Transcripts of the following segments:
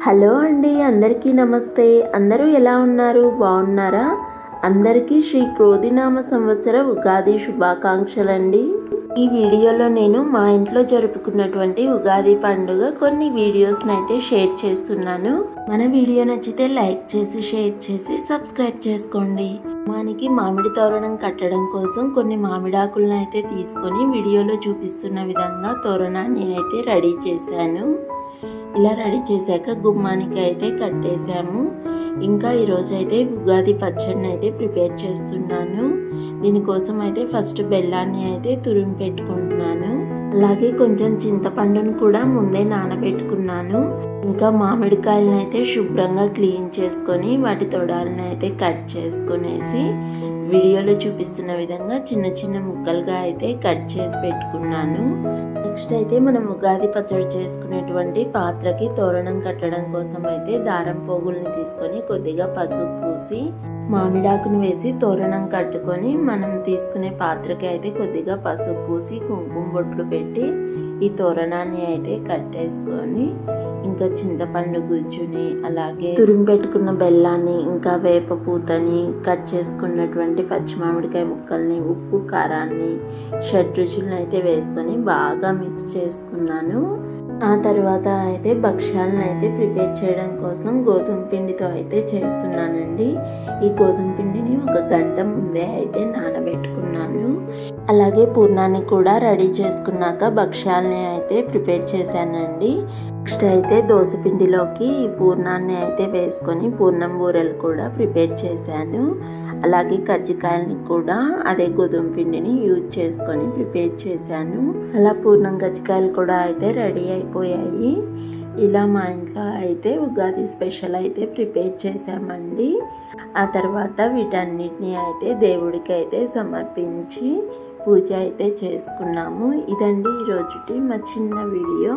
hello అండి అందరికీ నమస్తే అందరూ ఎలా ఉన్నారు బాగున్నారా అందరికీ శ్రీ క్రోధినామ సంవత్సర ఉగాది శుభాకాంక్షలండి ఈ వీడియోలో నేను మా ఇంట్లో జరుపుకున్నటువంటి ఉగాది పండుగ కొన్ని వీడియోస్ని అయితే షేర్ చేస్తున్నాను మన వీడియో నచ్చితే లైక్ చేసి షేర్ చేసి సబ్స్క్రైబ్ చేసుకోండి మానికి మామిడి తోరణం కట్టడం కోసం కొన్ని మామిడాకులను అయితే తీసుకొని వీడియోలో చూపిస్తున్న విధంగా తోరణాన్ని అయితే రెడీ చేశాను ఇలా రెడీ చేశాక గుమ్మానికి అయితే కట్టేశాము ఇంకా ఈరోజు అయితే ఉగాది పచ్చడిని అయితే ప్రిపేర్ చేస్తున్నాను దీనికోసం అయితే ఫస్ట్ బెల్లాన్ని అయితే తురిమి పెట్టుకుంటున్నాను అలాగే కొంచెం చింతపండును కూడా ముందే నానబెట్టుకున్నాను ఇంకా మామిడికాయలను అయితే శుభ్రంగా క్లీన్ చేసుకొని వాటి తొడాలను అయితే కట్ చేసుకునేసి వీడియోలో చూపిస్తున్న విధంగా చిన్న చిన్న ముక్కలుగా అయితే కట్ చేసి పెట్టుకున్నాను నెక్స్ట్ అయితే మనం ఉగాది పచ్చడి చేసుకునేటువంటి పాత్రకి తోరణం కట్టడం కోసం అయితే దారం పోగుల్ని తీసుకొని కొద్దిగా పసుపు పూసి మామిడాకును వేసి తోరణం కట్టుకొని మనం తీసుకునే పాత్రకి అయితే కొద్దిగా పసుపు పూసి కుంకుమ బొట్లు పెట్టి ఈ తోరణాన్ని అయితే కట్టేసుకొని ఇంకా చింతపండు గుజ్జుని అలాగే తురిమి పెట్టుకున్న బెల్లాన్ని ఇంకా వేప పూతని కట్ చేసుకున్నటువంటి పచ్చి మామిడికాయ ముక్కల్ని ఉప్పు కారాన్ని షడ్ రుచులను అయితే వేసుకొని బాగా మిక్స్ చేసుకున్నాను ఆ తర్వాత అయితే భక్ష్యాలను అయితే ప్రిపేర్ చేయడం కోసం గోధుమ పిండితో అయితే చేస్తున్నానండి ఈ గోధుమ పిండిని ఒక గంట ముందే అయితే నానబెట్టుకున్నాను అలాగే పూర్ణాన్ని కూడా రెడీ చేసుకున్నాక భక్ష్యాలని అయితే ప్రిపేర్ చేశానండి నెక్స్ట్ అయితే పిండిలోకి ఈ పూర్ణాన్ని అయితే వేసుకొని పూర్ణం బూరెలు కూడా ప్రిపేర్ చేశాను అలాగే కజ్జికాయలని కూడా అదే గోధుమ పిండిని యూజ్ చేసుకొని ప్రిపేర్ చేశాను అలా పూర్ణం కజ్జికాయలు కూడా అయితే రెడీ అయిపోయాయి ఇలా మా ఇంట్లో అయితే ఉగాది స్పెషల్ అయితే ప్రిపేర్ చేసామండి ఆ తర్వాత వీటన్నిటిని అయితే దేవుడికి అయితే సమర్పించి పూజ అయితే చేసుకున్నాము ఇదండి ఈరోజుటి మా చిన్న వీడియో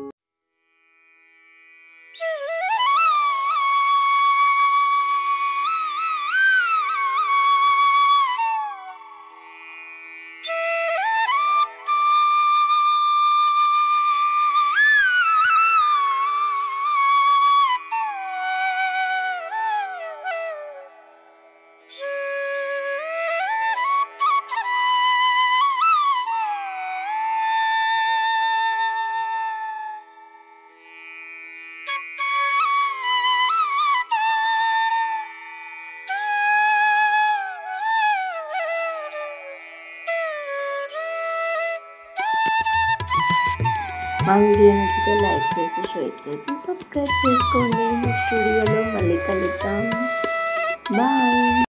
మా వీడియో నచ్చితే లైక్ చేసి షేర్ చేసి సబ్స్క్రైబ్ చేసుకోండి నెక్స్ట్ వీడియోలో మళ్ళీ కలుద్దాం బాయ్